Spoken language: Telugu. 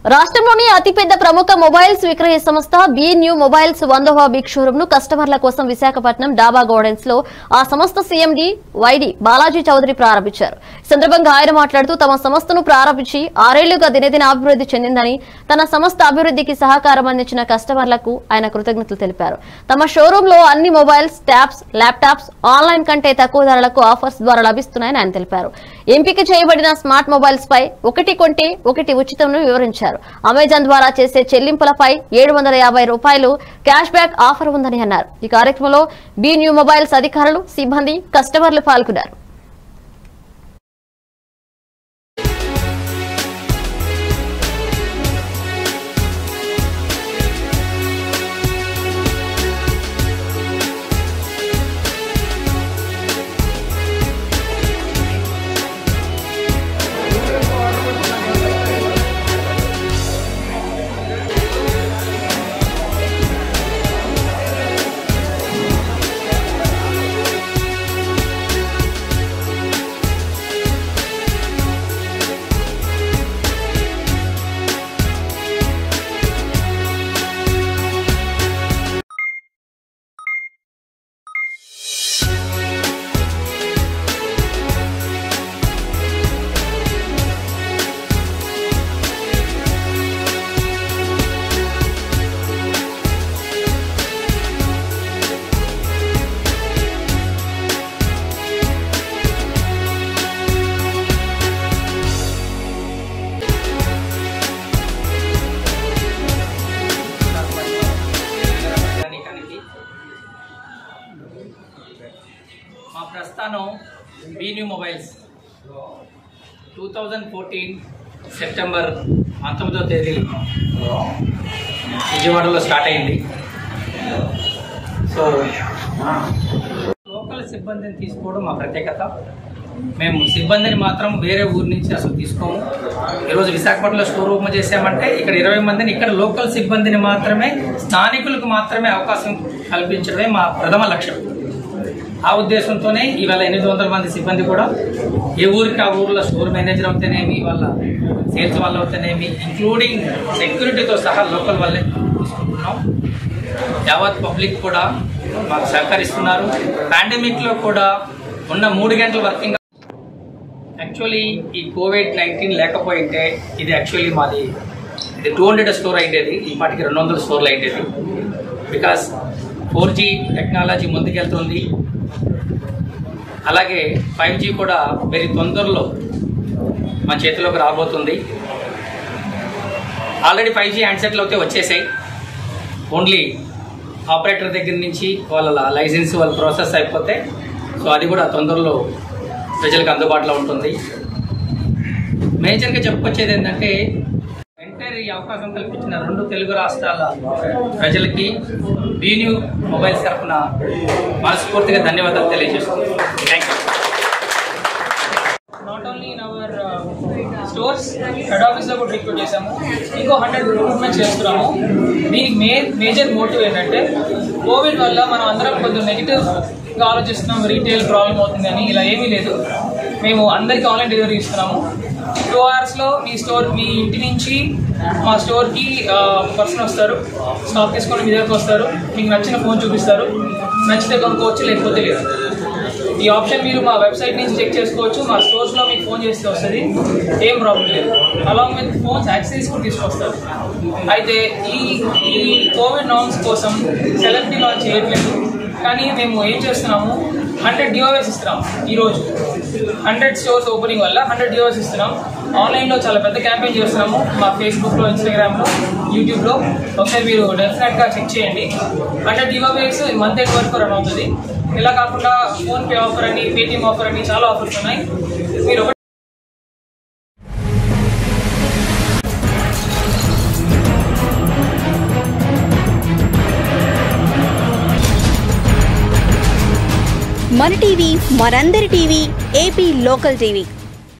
రాష్ట్రంలోని అతిపెద్ద ప్రముఖ మొబైల్స్ విక్రయ సంస్థ బి న్యూ మొబైల్స్ వందవ బిగ్ షోరూమ్ ను కస్టమర్ల కోసం విశాఖపట్నం డాబా గార్డెన్స్ లో ఆ సంస్థ సీఎండి వైడి బాలాజీ చౌదరి ప్రారంభించారు ఈ సందర్భంగా ఆయన మాట్లాడుతూ తమ సంస్థను ప్రారంభించి ఆరేళ్లుగా దినదిన అభివృద్ధి చెందిందని తన సంస్థ అభివృద్ధికి సహకారం అందించిన కస్టమర్లకు ఆయన కృతజ్ఞతలు తెలిపారు తమ షోరూమ్ లో అన్ని మొబైల్స్ ట్యాబ్స్ ల్యాప్టాప్స్ ఆన్లైన్ కంటే తక్కువ ధరలకు ఆఫర్స్ ద్వారా లభిస్తున్నాయని ఆయన తెలిపారు ఎంపిక చేయబడిన స్మార్ట్ మొబైల్స్ పై ఒకటి కొంటే ఒకటి ఉచితంను వివరించారు అమెజాన్ ద్వారా చేసే చెల్లింపులపై ఏడు వందల యాభై రూపాయలు క్యాష్ బ్యాక్ ఆఫర్ ఉందని అన్నారు ఈ కార్యక్రమంలో బి న్యూ మొబైల్స్ అధికారులు సిబ్బంది కస్టమర్లు పాల్గొన్నారు ప్రయాణికానికి మా ప్రస్థానం B New Mobiles two thousand fourteen September పంతొమ్మిదో తేదీ విజయవాడలో స్టార్ట్ అయింది సో లోకల్ సిబ్బందిని తీసుకోవడం మా ప్రత్యేకత మేము సిబ్బందిని మాత్రం వేరే ఊరి నుంచి అసలు తీసుకోము ఈరోజు విశాఖపట్నంలో స్టోర్ ఓపెన్ చేసామంటే ఇక్కడ ఇరవై మందిని ఇక్కడ లోకల్ సిబ్బందిని మాత్రమే స్థానికులకు మాత్రమే అవకాశం కల్పించడమే మా ప్రథమ లక్ష్యం ఆ ఉద్దేశంతోనే ఇవాళ ఎనిమిది వందల మంది సిబ్బంది కూడా ఏ ఊరికి ఆ ఊర్లో స్టోర్ మేనేజర్ అవుతేనేమి వాళ్ళ సేల్స్ వాళ్ళు అవుతేనేమి ఇంక్లూడింగ్ సెక్యూరిటీతో సహా లోకల్ వాళ్ళే తీసుకుంటున్నాం యావత్ పబ్లిక్ కూడా మాకు సహకరిస్తున్నారు పాండమిక్ లో కూడా ఉన్న మూడు గంటల వర్కింగ్ యాక్చువల్లీ ఈ కోవిడ్ నైన్టీన్ లేకపోయింటే ఇది యాక్చువల్లీ మాది ఇది టూ హండ్రెడ్ స్టోర్ అయిండేది ఈ పాటికి రెండు వందల స్టోర్లు అయిండేది బికాస్ ఫోర్ జీ టెక్నాలజీ ముందుకెళ్తుంది అలాగే ఫైవ్ జీ కూడా వెరీ తొందరలో మన చేతిలోకి రాబోతుంది ఆల్రెడీ ఫైవ్ జీ హ్యాండ్సెట్లు అయితే వచ్చేసాయి ఓన్లీ ఆపరేటర్ దగ్గర నుంచి వాళ్ళ లైసెన్స్ వాళ్ళ ప్రాసెస్ అయిపోతే సో అది కూడా తొందరలో ప్రజలకు అందుబాటులో ఉంటుంది మేజర్గా చెప్పుకొచ్చేది ఏంటంటే ఎంటైర్ ఈ అవకాశం కల్పించిన రెండు తెలుగు రాష్ట్రాల ప్రజలకి బీన్యూ మొబైల్స్ తరఫున మనస్ఫూర్తిగా ధన్యవాదాలు తెలియజేస్తున్నాను thank you not only in our stores head office లో కూడా రిక్రూట్ చేసాము ఇంకో హండ్రెడ్ రిక్రూట్మెంట్ చేస్తున్నాము దీనికి మే మేజర్ మోటివ్ ఏంటంటే కోవిడ్ వల్ల మనం అందరం కొంచెం నెగిటివ్ గా ఆలోచిస్తున్నాం రీటైల్ ప్రాబ్లం అవుతుంది అని ఇలా ఏమీ లేదు మేము అందరికీ ఆన్లైన్ డెలివరీ ఇస్తున్నాము టూ అవర్స్లో మీ స్టోర్ మీ ఇంటి నుంచి మా స్టోర్కి పర్సన్ వస్తారు స్టాక్ తీసుకొని మీ దగ్గరకు వస్తారు మీకు నచ్చిన ఫోన్ చూపిస్తారు నచ్చితే కొనుక్కోవచ్చు లేకపోతే లేదు ఈ ఆప్షన్ మీరు మా వెబ్సైట్ నుంచి చెక్ చేసుకోవచ్చు మా స్టోర్స్ లో మీకు ఫోన్ చేస్తే వస్తుంది ఏం ప్రాబ్లం లేదు అలాంగ్ విత్ ఫోన్స్ యాక్సెసరీస్ కూడా తీసుకొస్తారు అయితే ఈ ఈ కోవిడ్ నామ్స్ కోసం సెలబ్రిటీ లాంచ్ చేయట్లేదు కానీ మేము ఏం చేస్తున్నాము హండ్రెడ్ డిఓఎస్ ఇస్తున్నాం ఈరోజు హండ్రెడ్ స్టోర్స్ ఓపెనింగ్ వల్ల హండ్రెడ్ డిఓఎస్ ఇస్తున్నాం ఆన్లైన్లో చాలా పెద్ద క్యాంపెయిన్ చేస్తున్నాము మా ఫేస్బుక్లో ఇన్స్టాగ్రామ్లో యూట్యూబ్లో ఒకసారి మీరు డెఫినెట్గా చెక్ చేయండి హండ్రెడ్ డిఓఎస్ మంత్ ఎండ్ వరకు రన్ అవుతుంది ఇలా కాకుండా ఫోన్పే ఆఫర్ అని పేటిఎం ఆఫర్ అని చాలా ఆఫర్స్ ఉన్నాయి మీరు ఒకటి మన టీవీ మనందరి టీవీ ఏపీ లోకల్ టీవీ